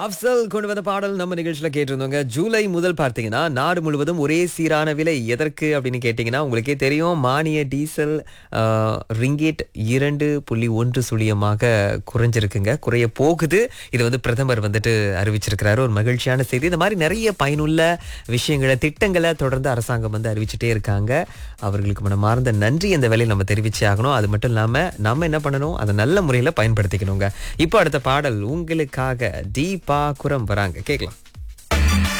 அப்சல் கொண்டு வந்த பாடல் நம்ம நிகழ்ச்சியில கேட்டிருந்தோங்க ஜூலை முதல் பார்த்தீங்கன்னா நாடு முழுவதும் ஒரே சீரான விலை எதற்கு அப்படின்னு கேட்டிங்கன்னா உங்களுக்கே தெரியும் மானிய டீசல் ஆஹ், ரிங்கேட் இரண்டு புள்ளி ஒன்று சுழியமாக குறைஞ்சிருக்குங்க குறைய போகுது இது வந்து பிரதமர் வந்துட்டு அறிவிச்சிருக்கிறாரு ஒரு மகிழ்ச்சியான செய்தி இந்த மாதிரி நிறைய பயனுள்ள விஷயங்களை திட்டங்களை தொடர்ந்து அரசாங்கம் வந்து அறிவிச்சுட்டே இருக்காங்க அவர்களுக்கு மனமார்ந்த நன்றி இந்த வேலையில் நம்ம தெரிவிச்சே ஆகணும் அது மட்டும் இல்லாம நம்ம என்ன பண்ணணும் அதை நல்ல முறையில் பயன்படுத்திக்கணுங்க இப்போ அடுத்த பாடல் உங்களுக்காக தீபா குரம் வராங்க கேட்கலாம்